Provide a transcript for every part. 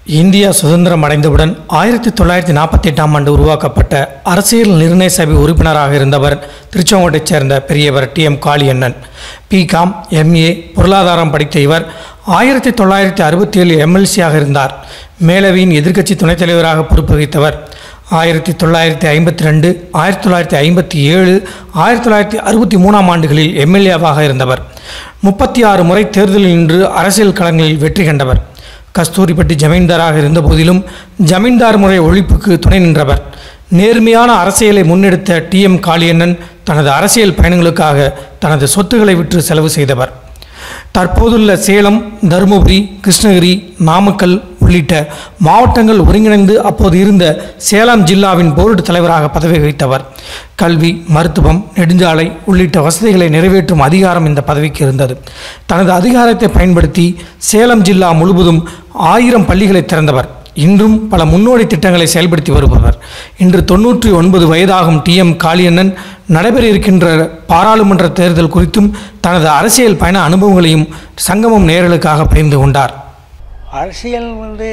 India சுதந்திரம் அடைந்தவுடன் ஆயிரத்தி தொள்ளாயிரத்தி நாற்பத்தி எட்டாம் ஆண்டு உருவாக்கப்பட்ட அரசியல் நிர்ணய சபை உறுப்பினராக இருந்தவர் திருச்செங்கோட்டைச் சேர்ந்த பெரியவர் T M Kaliyannan BCom MA பொருளாதாரம் படித்த இவர் ஆயிரத்தி தொள்ளாயிரத்தி அறுபத்தி ஏழு எம்எல்சியாக இருந்தார் மேலவையின் எதிர்க்கட்சி துணைத் தலைவராக பொறுப்பு வகித்தவர் ஆயிரத்தி தொள்ளாயிரத்தி ஐம்பத்தி ரெண்டு ஆயிரத்தி தொள்ளாயிரத்தி ஐம்பத்தி ஏழு ஆயிரத்தி தொள்ளாயிரத்தி அறுபத்தி மூணாம் ஆண்டுகளில் எம்எல்ஏவாக இருந்தவர் முப்பத்தி ஆறு முறை தேர்தலில் நின்று அரசியல் களங்களில் வெற்றி கண்டவர் கஸ்தூரிப்பட்டி ஜமீன்தாராக இருந்த போதிலும் ஜமீன்தார் முறை ஒழிப்புக்கு துணை நின்றவர் நேர்மையான அரசியலை முன்னெடுத்த டி எம் காளியண்ணன் தனது அரசியல் பயணங்களுக்காக தனது சொத்துக்களை விற்று செலவு செய்தவர் தற்போதுள்ள சேலம் தருமபுரி கிருஷ்ணகிரி நாமக்கல் உள்ளிட்ட மாவட்டங்கள் ஒருங்கிணைந்து அப்போது இருந்த சேலம் ஜில்லாவின் போர்டு தலைவராக பதவி வகித்தவர் கல்வி மருத்துவம் நெடுஞ்சாலை உள்ளிட்ட வசதிகளை நிறைவேற்றும் அதிகாரம் இந்த பதவிக்கு இருந்தது தனது அதிகாரத்தை பயன்படுத்தி சேலம் ஜில்லா முழுவதும் ஆயிரம் பள்ளிகளை திறந்தவர் இன்றும் பல முன்னோடி திட்டங்களை செயல்படுத்தி வருபவர் இன்று தொன்னூற்றி ஒன்பது வயதாகும் டி எம் காளியண்ணன் நடைபெற இருக்கின்ற பாராளுமன்ற தேர்தல் குறித்தும் தனது அரசியல் பயண அனுபவங்களையும் சங்கமம் நேரலுக்காக பகிர்ந்து கொண்டார் அரசியல் வந்து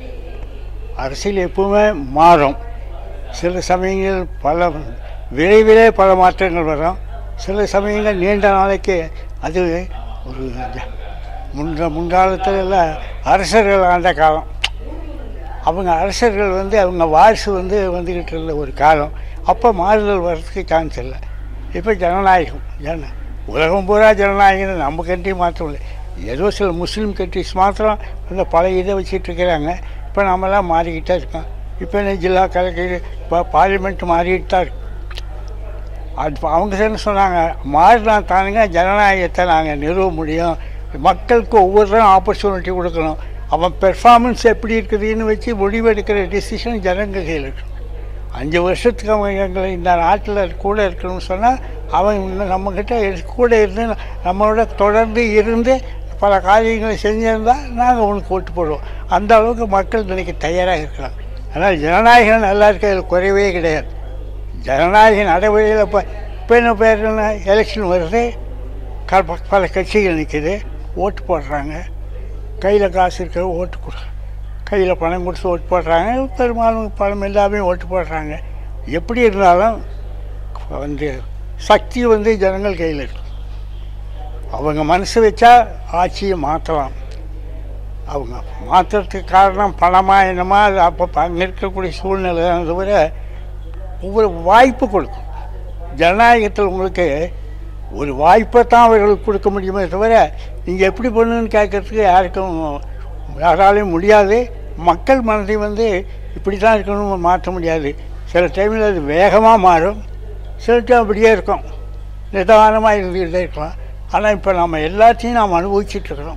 அரசியல் எப்பவுமே மாறும் சில சமயங்கள் பல விரைவிலே பல மாற்றங்கள் வரும் சில சமயங்கள் நீண்ட நாளைக்கு அது ஒரு முன்க முன்காலத்துல எல்லாம் அரசர்கள் ஆண்ட காலம் அவங்க அரசர்கள் வந்து அவங்க வாரிசு வந்து வந்துக்கிட்டு இருந்த ஒரு காலம் அப்போ மாறுதல் வர்றதுக்கு சான்ஸ் இல்லை இப்போ ஜனநாயகம் ஜன உலகம் பூரா ஜனநாயகம் நம்ம கண்ட்ரி மாற்றம் இல்லை ஏதோ சில முஸ்லீம் கண்ட்ரிஸ் மாத்திரம் அந்த பழைய இதை வச்சுட்டு இருக்கிறாங்க இப்போ நம்மலாம் மாறிக்கிட்டே இருக்கோம் இப்போ என்ன ஜில்லா கலெக்டர் இப்போ பார்லிமெண்ட் மாறிக்கிட்டு தான் இருக்கு அது இப்ப அவங்க என்ன சொன்னாங்க மாறினா தானுங்க ஜனநாயகத்தை நாங்கள் நிறுவ முடியும் மக்களுக்கு ஒவ்வொருத்தரும் ஆப்பர்ச்சுனிட்டி கொடுக்கணும் அவன் பெர்ஃபார்மன்ஸ் எப்படி இருக்குதுன்னு வச்சு முடிவெடுக்கிற டிசிஷன் ஜனங்க கையில் இருக்கு அஞ்சு வருஷத்துக்கு அவன் எங்களை இந்த நாட்டில் கூட இருக்கணும்னு சொன்னால் அவன் இன்னும் நம்மக்கிட்ட இரு- கூட இருந்து நம்மளோட தொடர்ந்து இருந்து பல காரியங்களை செஞ்சிருந்தா நாங்கள் உனக்கு ஓட்டு போடுவோம் அந்த அளவுக்கு மக்கள் இன்னைக்கு தயாராக இருக்கிறாங்க அதனால் ஜனநாயகம் நல்லா இருக்கிறது குறைவே கிடையாது ஜனநாயக நடைமுறையில் இப்போ இப்போ என்ன பேர் என்ன எலெக்ஷன் வருது க- ப- பல கட்சிகள் நிற்குது ஓட்டு போடுறாங்க கையில் காசு இருக்கிற ஓட்டு கொடு கையில் பணம் கொடுத்து ஓட்டு போடுறாங்க பெரும்பாலும் பணம் எல்லாமே ஓட்டு போடுறாங்க எப்படி இருந்தாலும் வந்து சக்தி வந்து ஜனங்கள் கையில் இருக்கு அவங்க மனசு வச்சா ஆட்சியை மாற்றலாம் அவங்க மாற்றுறதுக்கு காரணம் பணமா என்னமா அது அப்போ அங்கே இருக்கக்கூடிய சூழ்நிலை தான் தவிர ஒவ்வொரு வாய்ப்பு கொடுக்கும் ஜனநாயகத்தில் உங்களுக்கு ஒரு வாய்ப்பை தான் அவர்களுக்கு கொடுக்க முடியுமே தவிர நீங்கள் எப்படி பண்ணுன்னு கேட்கறதுக்கு யாருக்கும் யாராலையும் முடியாது மக்கள் மனதை வந்து இப்படி தான் இருக்கணும்னு மாற்ற முடியாது சில டைமில் அது வேகமாக மாறும் சில டைம் அப்படியே இருக்கும் நிதானமாக இருந்துக்கிட்டே இருக்கலாம் ஆனால் இப்போ நம்ம எல்லாத்தையும் நாம் அனுபவிச்சுட்டு இருக்கிறோம்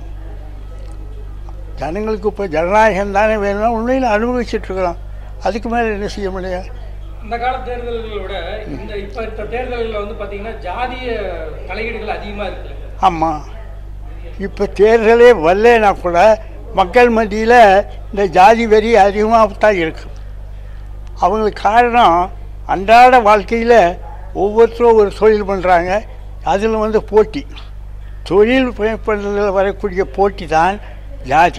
ஜனங்களுக்கு இப்போ ஜனநாயகம் தானே வேணும்னா உண்மையில் அனுபவிச்சுட்டு இருக்கிறோம் அதுக்கு மேலே என்ன செய்ய முடியாது அந்த கால தேர்தல்களை விட இந்த இப்போ இருக்க தேர்தல்களில் வந்து பார்த்தீங்கன்னா ஜாதிய தலையீடுகள் அதிகமாக இருக்குல்ல ஆமாம் இப்போ தேர்தலே வரலனா கூட மக்கள் மத்தியில் இந்த ஜாதி வெறி அதிகமாக தான் இருக்கு அவங்களுக்கு காரணம் அன்றாட வாழ்க்கையில் ஒவ்வொருத்தரும் ஒரு தொழில் பண்ணுறாங்க அதில் வந்து போட்டி தொழில் ப- பண்ணுறதுல வரக்கூடிய போட்டி தான் ஜாதி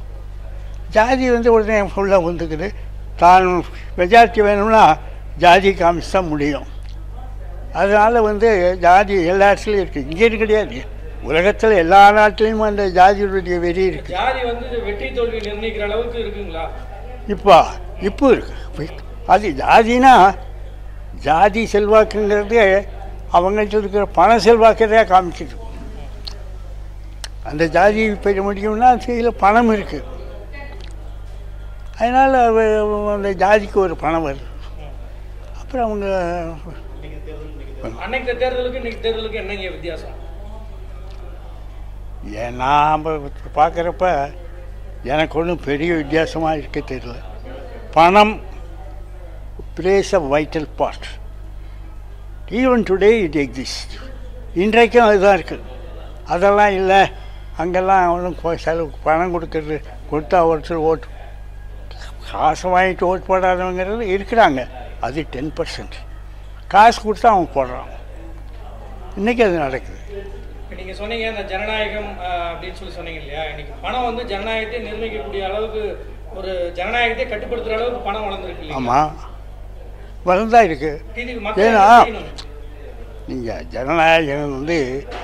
ஜாதி வந்து உடனே ஃபுல்லாக வந்துக்குது தான் மெஜாரிட்டி வேணும்னா ஜாதி காமிச்சு தான் முடியும் அதனால் வந்து ஜாதி எல்லா இடத்துலையும் இருக்குது இங்கே கிடையாது உலகத்தில் எல்லா நாட்டிலையும் அந்த ஜாதியுடைய வெறி இருக்குது ஜாதி வந்து வெற்றி தோல்வி நிர்ணயிக்கிற அளவுக்கு இருக்குங்களா இப்போ இப்போ இருக்கு அது ஜாதினா ஜாதி செல்வாக்குங்கிறது அவங்கள்ட்ட இருக்கிற பண செல்வாக்கை தான் காமிக்குது அந்த ஜாதி பெற முடியும்னா கையில் பணம் இருக்குது அதனால் அந்த ஜாதிக்கு ஒரு பணம் வருது அப்புறம் அவங்க அன்னைக்கு தேர்தலுக்கு இன்னைக்கு தேர்தலுக்கு என்னங்க வித்தியாசம் ஏன் நாம் பார்க்குறப்ப எனக்கு ஒன்றும் பெரிய வித்தியாசமாக இருக்க தெரியல பணம் plays a vital part even today it exist இன்றைக்கும் அதுதான் இருக்குது அதெல்லாம் இல்லை அங்கெல்லாம் ஒன்றும் செலவு பணம் கொடுக்கறது கொடுத்தா ஒருத்தர் ஓட்டு காசு வாங்கிட்டு ஓட்டு போடாதவங்கிறது இருக்கிறாங்க அது டென் பர்சன்ட் காசு கொடுத்தா அவங்க போடுறான் இன்றைக்கி அது நடக்குது இப்போ நீங்கள் சொன்னீங்க இந்த ஜனநாயகம் அஹ், அப்படின்னு சொல்லி சொன்னீங்க இல்லையா இன்னைக்கு பணம் வந்து ஜனநாயகத்தை நிர்ணயிக்கக்கூடிய அளவுக்கு ஒரு ஜனநாயகத்தை கட்டுப்படுத்துற அளவுக்கு பணம் வளர்ந்துருக்கு இல்லைங்களா? ஆமாம் வளர்ந்தா இருக்குது இதுக்கு மக்கள் ஏன்னா என்ன செய்யணும்? நீங்கள் ஜனநாயகம் வந்து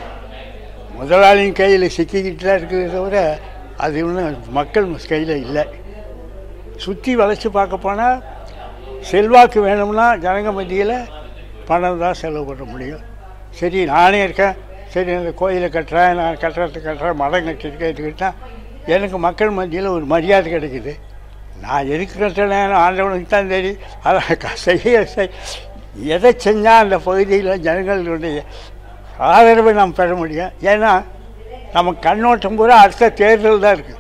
முதலாளியின் கையில் சிக்கிக்கிட்டு தான் இருக்குது தவிர அது இன்னும் மக்கள் கையில் இல்லை சுற்றி வளைச்சி பார்க்க போனால் செல்வாக்கு வேணும்னா ஜனங்க மத்தியில் பணம் தான் செலவு பண்ண முடியும் சரி நானே இருக்கேன் சரி இந்த கோயிலை கட்டுறேன் நான் கட்டுறது கட்டுறேன் மடம் கட்டிருக்கேன் இதுக்கிட்டா எனக்கு மக்கள் மத்தியில் ஒரு மரியாதை கிடைக்குது நான் எதுக்கு கட்டுறேன் ஆண்டவனுக்கு தான் தெரியும் அதை செய்ய செய் எதை செஞ்சால் அந்த பகுதியில் ஜனங்களுடைய ஆதரவை நாம் பெற முடியும் ஏன்னா நம்ம கண்ணோட்டம் பூரா அடுத்த தேர்தல் தான் இருக்குது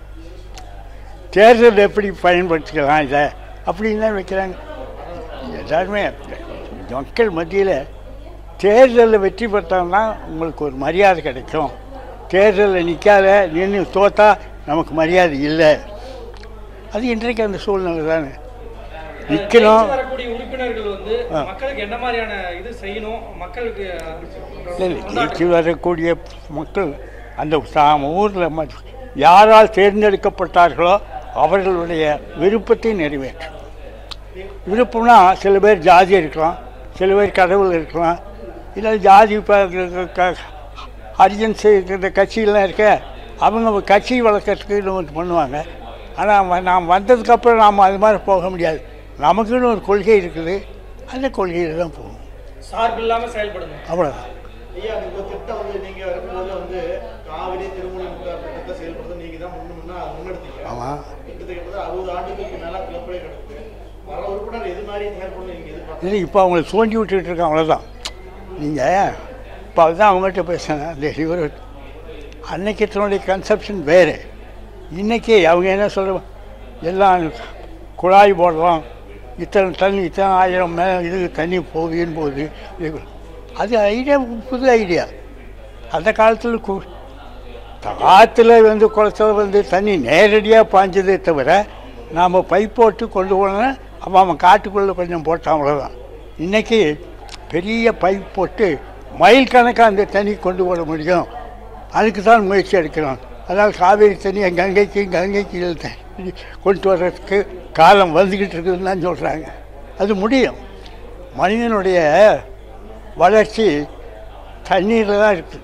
தேர்தல் எப்படி பயன்படுத்திக்கலாம் இதை அப்படின்னு தான் வைக்கிறாங்க எல்லாருமே மக்கள் மத்தியில் தேர்தலில் வெற்றி பெற்றாங்கன்னா உங்களுக்கு ஒரு மரியாதை கிடைக்கும் தேர்தலில் நிற்காத நின்று தோத்தா நமக்கு மரியாதை இல்லை அது இன்றைக்கு அந்த சூழ்நிலை தானே நிற்கணும் ஜெயிச்சு வரக்கூடிய உறுப்பினர்கள் வந்து மக்களுக்கு என்ன மாதிரியான இது செய்யணும் மக்களுக்கு இல்லை, இல்லை, ஜெயிச்சு வரக்கூடிய மக்கள் அந்த தாம் ஊரில் யாரால் தேர்ந்தெடுக்கப்பட்டார்களோ அவர்களுடைய விருப்பத்தை நிறைவேற்றும் விருப்பம்னா சில பேர் ஜாதி இருக்கலாம் சில பேர் கடவுள் இருக்கலாம் இல்லை ஜாதி இப்போ அர்ஜென்சி இந்த கட்சியெல்லாம் இருக்க அவங்க கட்சி வளர்க்கறதுக்கு ஒன்று பண்ணுவாங்க ஆனால் நாம் வந்ததுக்கப்புறம் நாம் அது மாதிரி போக முடியாது நமக்குன்னு ஒரு கொள்கை இருக்குது அந்த கொள்கையில் தான் போகும் சார்பு இல்லாம செயல்படணும் அவ்வளோதான் ஐயா இந்த திட்டம் வந்து நீங்க வரும்போது வந்து காவிரி திருமணி முத்தார் திட்டத்தை செயல்படுத்த நீங்க தான் முன்னு முன்னா முன்னெடுத்தீங்க ஆமாம் கிட்டத்தட்ட அறுபது ஆண்டுகளுக்கு மேல கிளப்படே கிடக்கு வர உறுப்பினர் எது மாதிரி செயல்படணும் நீங்க எதிர்பார்க்க இல்லை இப்போ அவங்கள தோண்டி விட்டுட்டு இருக்கான் அவ்வளோதான் நீங்கள் இப்போ அதுதான் அவங்கள்ட்ட பேசுனேன் அந்த இவர் அன்னைக்கு தன்னுடைய கன்செப்ஷன் வேறு இன்றைக்கி அவங்க என்ன சொல்ற எல்லாம் குழாய் போடலாம் இத்தனை தண்ணி இத்தனை ஆயிரம் மே இது தண்ணி போகுதுன்னு போகுது இது அது ஐடியா புது ஐடியா அந்த காலத்தில் கு ஆற்றுல வந்து குளத்துல வந்து தண்ணி நேரடியாக பாஞ்சதே தவிர நாம் பைப் போட்டு கொண்டு போனோன்னா அவன் அவன் காட்டுக்குள்ளே கொஞ்சம் போட்டான் அவ்வளோதான் இன்றைக்கி பெரிய பைப் போட்டு மைல் கணக்காக அந்த தண்ணி கொண்டு போட முடியும் அதுக்கு தான் முயற்சி எடுக்கிறோம் அதனால் காவேரி தண்ணியை கங்கைக்கு கங்கைக்கு கீழ் தண்ணி கொண்டு வர்றதுக்கு காலம் வந்துக்கிட்டு இருக்குதுன்னு தான் சொல்கிறாங்க அது முடியும் மனிதனுடைய வளர்ச்சி தண்ணீரில் தான் இருக்குது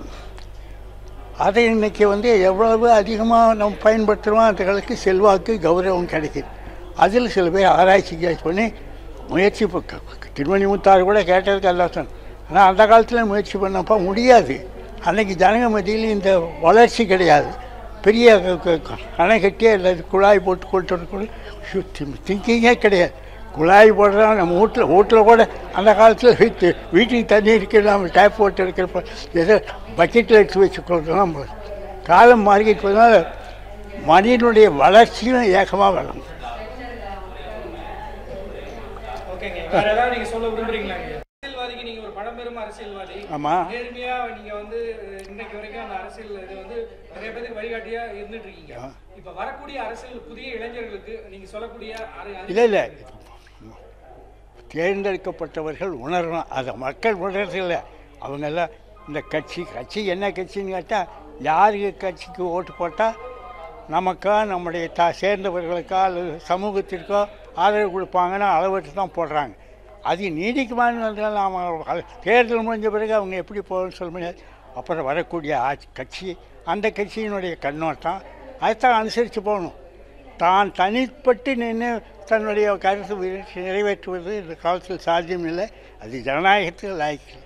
அதை இன்னைக்கு வந்து எவ்வளவு அதிகமாக நம்ம பயன்படுத்துகிறோம் அதுகளுக்கு செல்வாக்கு கௌரவம் கிடைக்குது அதில் சில பேர் ஆராய்ச்சி பண்ணி முயற்சி இப்போ க- க- திருமணி முத்தாறு கூட கேட்டதுக்கு எல்லாம் சொன்னேன் ஆனால் அந்த காலத்தில் முயற்சி பண்ணப்போ முடியாது அன்னைக்கு ஜனங்க மத்தியில் இந்த வளர்ச்சி கிடையாது பெரிய க- க- க- அணை கட்டியே இல்லை குழாய் போட்டு கொண்டு திங்கிங்கே கிடையாது குழாய் போடுறோம் நம்ம வீட்டில் வீட்டில் கூட அந்த காலத்தில் வீட்டு வீட்டுக்கு தண்ணி இருக்கு நம்ம டேப் போட்டு இருக்கிறப்ப ஏதோ பக்கெட்டில் எடுத்து வச்சு கொடுக்கலாம் காலம் மாறிக்கிட்டு போனால மனிதனுடைய வளர்ச்சியும் ஏக்கமாக வரும் ஓகேங்க வேற ஏதாவது நீங்க சொல்ல விரும்புறீங்களாங்க அரசியல்வாதிக்கு நீங்க ஒரு பழம்பெரும் அரசியல்வாதி ஆமாம் நேர்மையா நீங்க வந்து அஹ், இன்னைக்கு வரைக்கும் அந்த அரசியல் இது வந்து நிறைய பேருக்கு வழிகாட்டியா இருந்துட்டு இருக்கீங்க இப்ப வரக்கூடிய அரசியல் புதிய இளைஞர்களுக்கு நீங்க சொல்லக்கூடிய அரை- இல்லை இல்லை தேர்ந்தெடுக்கப்பட்டவர்கள் உணரணும் அதை மக்கள் உணர்றதில்ல அவங்கெல்லாம் இந்த கட்சி கட்சி என்ன கட்சின்னு கேட்டால் யாருக்கு கட்சிக்கு ஓட்டு போட்டால் நமக்கா நம்முடைய த சேர்ந்தவர்களுக்கா அல்லது சமூகத்திற்கோ ஆதரவு கொடுப்பாங்கன்னு அளவிட்டு தான் போடுறாங்க அது நீடிக்குமான்னு வந்தால் நாம் அது தேர்தல் முடிஞ்ச பிறகு அவங்க எப்படி போகணும்னு சொல்ல முடியாது அப்புறம் வரக்கூடிய ஆட்சி கட்சி அந்த கட்சியினுடைய கண்ணோட்டம் அதைத்தான் அனுசரித்து போகணும் தான் தனிப்பட்டு நின்று தன்னுடைய கருத்து நிறைவேற்றுவது இந்த காலத்தில் சாத்தியம் இல்லை அது ஜனநாயகத்தில் லாய்க்கு